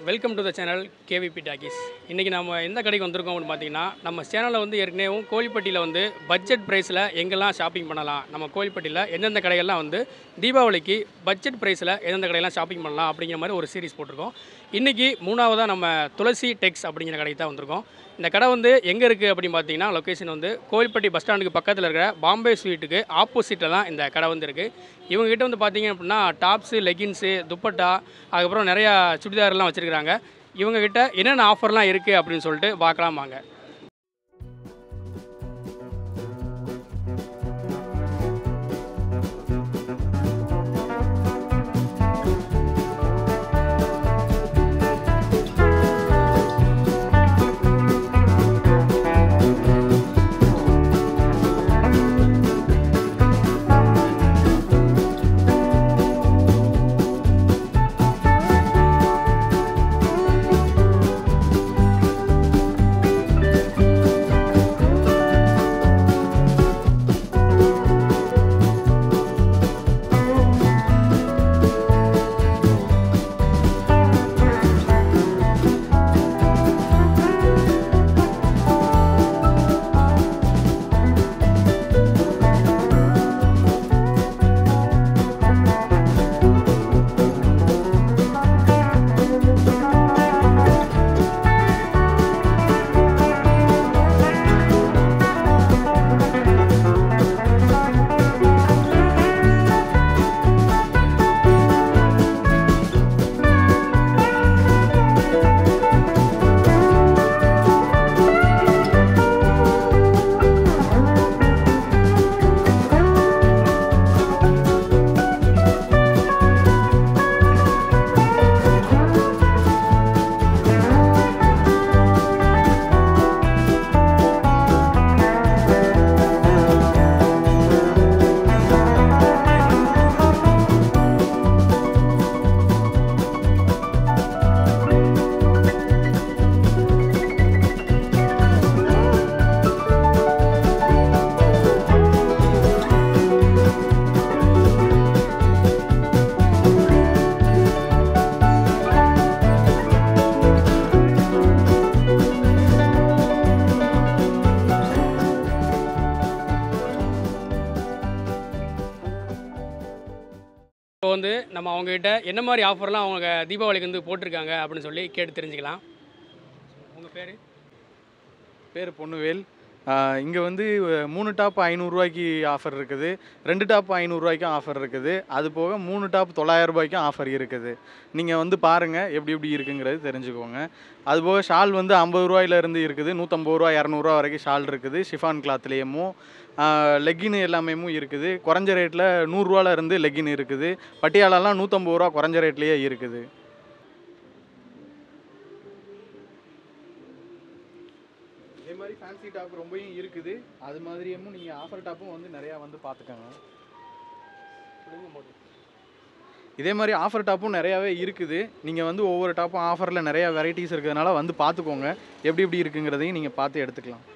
Welcome to the channel KVP talkies இன்றைக்கி நம்ம எந்த கடைக்கு வந்திருக்கோம் அப்படின்னு பார்த்தீங்கன்னா நம்ம சேனலில் வந்து ஏற்கனவே கோழிப்பட்டியில் வந்து பட்ஜெட் ப்ரைஸில் எங்கெல்லாம் ஷாப்பிங் பண்ணலாம் நம்ம கோழிப்பட்டியில் எந்தெந்த கடைகள்லாம் வந்து தீபாவளிக்கு பட்ஜெட் ப்ரைஸில் எந்தெந்த கடையெல்லாம் ஷாப்பிங் பண்ணலாம் அப்படிங்கிற மாதிரி ஒரு சீரிஸ் போட்டிருக்கோம் இன்றைக்கி மூணாவதாக நம்ம துளசி டெக்ஸ் அப்படிங்கிற கடைக்கு தான் வந்திருக்கோம் இந்த கடை வந்து எங்கே இருக்குது அப்படின்னு பார்த்தீங்கன்னா லொக்கேஷன் வந்து கோயில்பட்டி பஸ் ஸ்டாண்டுக்கு பக்கத்தில் இருக்கிற பாம்பே ஸ்வீட்டுக்கு ஆப்போசிட்டில் தான் இந்த கடை வந்து இருக்குது இவங்ககிட்ட வந்து பார்த்தீங்க அப்படின்னா டாப்ஸு லெகின்ஸு துப்பட்டா அதுக்கப்புறம் நிறையா சுடிதார்லாம் வச்சுருக்காங்க இவங்ககிட்ட என்னென்ன ஆஃபர்லாம் இருக்குது அப்படின்னு சொல்லிட்டு பார்க்கலாம் வாங்க இப்போ வந்து நம்ம அவங்ககிட்ட என்ன மாதிரி ஆஃபர்லாம் அவங்க தீபாவளிக்கு வந்து போட்டிருக்காங்க அப்படின்னு சொல்லி கேட்டு தெரிஞ்சுக்கலாம் உங்கள் பேர் பேர் பொன்னுவேல் இங்கே வந்து அஹ், மூணு டாப் ஐநூறுரூவாய்க்கு ஆஃபர் இருக்குது ரெண்டு டாப் ஐநூறுரூவாய்க்கும் ஆஃபர் இருக்குது அது போக மூணு டாப் தொள்ளாயிரம் ரூபாய்க்கும் ஆஃபர் இருக்குது நீங்கள் வந்து பாருங்கள் எப்படி எப்படி இருக்குங்கிறது தெரிஞ்சுக்கோங்க அது போக ஷால் வந்து ஐம்பது ரூபாயிலேருந்து இருக்குது நூற்றம்பது ரூபா இரநூறுவா வரைக்கும் ஷால் இருக்குது ஷிஃபான் கிளாத்லேயும் லெக்கின் எல்லாமே இருக்குது குறைஞ்ச ரேட்டில் நூறுரூவால இருந்து லெக்கின் இருக்குது பட்டியாலெல்லாம் நூற்றம்பது ரூபா குறைஞ்ச ரேட்லேயே இருக்குது இதே மாதிரி ஃபேன்சி டாப் ரொம்பவும் இருக்குது அது மாதிரியும் நீங்கள் ஆஃபர் டாப்பும் வந்து நிறையா வந்து பார்த்துக்கோங்க இதே மாதிரி ஆஃபர் டாப்பும் நிறையாவே இருக்குது நீங்கள் வந்து ஒவ்வொரு டாப்பும் ஆஃபரில் நிறையா வெரைட்டிஸ் இருக்கிறதுனால வந்து பார்த்துக்கோங்க எப்படி எப்படி இருக்குங்கிறதையும் நீங்கள் பார்த்து எடுத்துக்கலாம்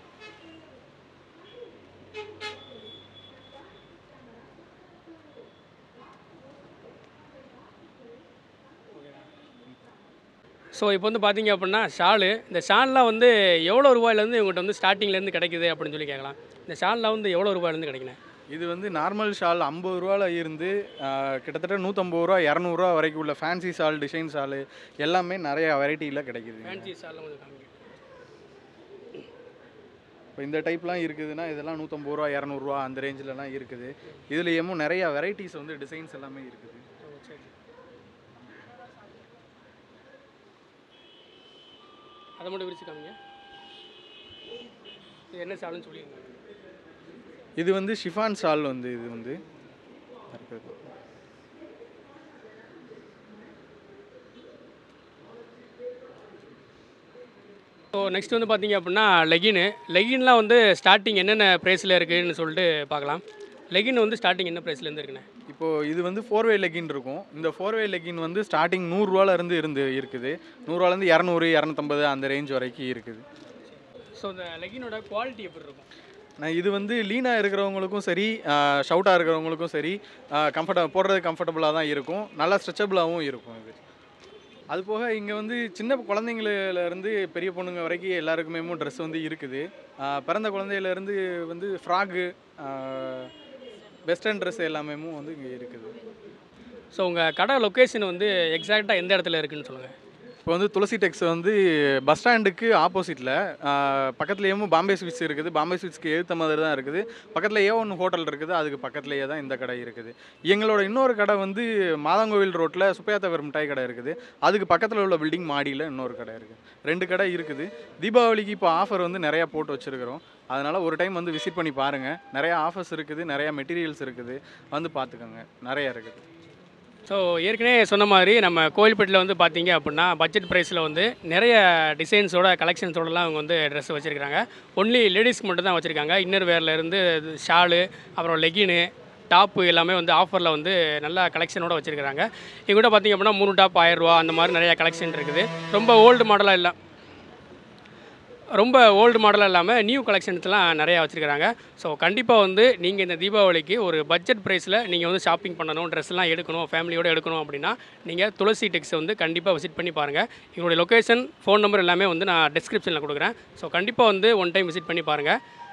ஸோ இப்போ வந்து பார்த்தீங்க அப்படின்னா ஷாலு இந்த ஷால்லாம் வந்து எவ்வளோ ரூபாயிலேருந்து இவங்ககிட்ட வந்து ஸ்டார்டிங்லேருந்து கிடைக்குது அப்படின்னு சொல்லி கேட்கலாம் இந்த ஷால்லாம் வந்து எவ்வளோ ரூபாயிலேருந்து கிடைக்கணும் இது வந்து நார்மல் ஷால் ஐம்பது ரூபால இருந்து ஆஹ், கிட்டத்தட்ட நூற்றம்பது ரூபா இரநூறுவா வரைக்கும் உள்ள ஃபேன்சி ஷால் டிசைன் ஷால் எல்லாமே நிறைய வெரைட்டியில் கிடைக்குது ஃபேன்சி ஷால்லாம் கொஞ்சம் காமிங்க இப்போ இந்த டைப்லாம் இருக்குதுன்னா இதெல்லாம் நூற்றம்பது ரூபா இரநூறுவா அந்த ரேஞ்சிலலாம் இருக்குது இதுலேயும் நிறைய வெரைட்டிஸ் வந்து டிசைன்ஸ் எல்லாமே இருக்குது ஓ, சரி அதை மட்டும் விரிச்சு காமிங்க இது என்ன ஷாலுன்னு சொல்லிடுங்க இது வந்து ஷிஃபான் ஷால் வந்து இது வந்து இருக்குது. ஸோ நெக்ஸ்ட் வந்து பார்த்தீங்க அப்படின்னா லெகின் லெகின்லாம் வந்து ஸ்டார்டிங் என்னென்ன ப்ரைஸில் இருக்குதுன்னு சொல்லிட்டு பார்க்கலாம் லெகின் வந்து ஸ்டார்டிங் என்ன ப்ரைஸ்லேருந்து இருக்குண்ணே இப்போது இது வந்து ஃபோர் வே லெக்கின் இருக்கும் இந்த ஃபோர் வே லெக்கின் வந்து ஸ்டார்டிங் நூறுரூவால இருந்து இருந்து இருக்குது நூறுரூவாலேருந்து இரநூறு இரநூத்தம்பது அந்த ரேஞ்ச் வரைக்கும் இருக்குது ஸோ இந்த லெகினோட குவாலிட்டி எப்படி இருக்கும் நான் இது வந்து லீனாக இருக்கிறவங்களுக்கும் சரி ஷவுட்டாக இருக்கிறவங்களுக்கும் சரி கம்ஃபர்ட போடுறது கம்ஃபர்டபுளாக தான் இருக்கும் நல்லா ஸ்ட்ரெச்சபிளாகவும் இருக்கும் இது அது போக இங்கே வந்து சின்ன குழந்தைங்கள்லேருந்து பெரிய பொண்ணுங்க வரைக்கும் எல்லாருக்குமே ட்ரெஸ் வந்து இருக்குது ஆஹ் பிறந்த குழந்தையிலேருந்து வந்து ஃப்ராகு வெஸ்டர்ன் ட்ரெஸ் எல்லாமே வந்து இங்கே இருக்குது ஸோ உங்கள் கடை லொக்கேஷன் வந்து எக்ஸாக்டாக எந்த இடத்துல இருக்குன்னு சொல்லுங்கள் இப்போ வந்து துளசி டெக்ஸ் வந்து பஸ் ஸ்டாண்டுக்கு ஆப்போசிட்டில் பக்கத்துலேயும் பாம்பே ஸ்வீட்ஸ் இருக்குது பாம்பே ஸ்வீட்ஸ்க்கு ஏற்ற மாதிரி தான் இருக்குது பக்கத்தில் ஏ ஒன்று ஹோட்டல் இருக்குது அதுக்கு பக்கத்துலேயே தான் இந்த கடை இருக்குது எங்களோட இன்னொரு கடை வந்து மாதாங்கோவில் ரோட்டில் சுப்பையாத்தவர் மிட்டாய் கடை இருக்குது அதுக்கு பக்கத்தில் உள்ள பில்டிங் மாடியில் இன்னொரு கடை இருக்குது ரெண்டு கடை இருக்குது தீபாவளிக்கு இப்போ ஆஃபர் வந்து நிறையா போட்டு வச்சுருக்கிறோம் அதனால் ஒரு டைம் வந்து விசிட் பண்ணி பாருங்கள் நிறையா ஆஃபர்ஸ் இருக்குது நிறையா மெட்டீரியல்ஸ் இருக்குது வந்து பார்த்துக்கோங்க நிறையா இருக்குது ஸோ ஏற்கனவே சொன்ன மாதிரி நம்ம கோயில்பேட்டில் வந்து பார்த்தீங்க அப்படின்னா பட்ஜெட் ப்ரைஸில் வந்து நிறைய டிசைன்ஸோட கலெக்ஷன்ஸோடலாம் அவங்க வந்து ட்ரெஸ் வச்சுருக்காங்க ஒன்லி லேடிஸ்க்கு மட்டும் தான் வச்சுருக்காங்க இன்னர் வேர்லேருந்து ஷாலு அப்புறம் லெகினு டாப்பு எல்லாமே வந்து ஆஃபரில் வந்து நல்ல கலெக்ஷனோட வச்சுருக்காங்க இவங்ககிட்ட பார்த்தீங்க அப்படின்னா மூணு டாப் ஆயிரரூவா அந்த மாதிரி நிறைய கலெக்ஷன் இருக்குது ரொம்ப ஓல்டு மாடலாக இல்லை ரொம்ப ஓல்டு மாடலாக இல்லாமல் நியூ கலெக்ஷன்ஸ்லாம் நிறையா வச்சுருக்காங்க ஸோ கண்டிப்பாக வந்து நீங்கள் இந்த தீபாவளிக்கு ஒரு பட்ஜெட் ப்ரைஸில் நீங்கள் வந்து ஷாப்பிங் பண்ணணும் ட்ரெஸ்லாம் எடுக்கணும் ஃபேமிலியோடு எடுக்கணும் அப்படின்னா நீங்கள் துளசி டெக்ஸை வந்து கண்டிப்பாக விசிட் பண்ணி பாருங்கள் எங்களுடைய லொக்கேஷன் ஃபோன் நம்பர் எல்லாமே வந்து நான் டிஸ்கிரிப்ஷனில் கொடுக்குறேன் ஸோ கண்டிப்பாக வந்து ஒன் டைம் விசிட் பண்ணி பாருங்கள்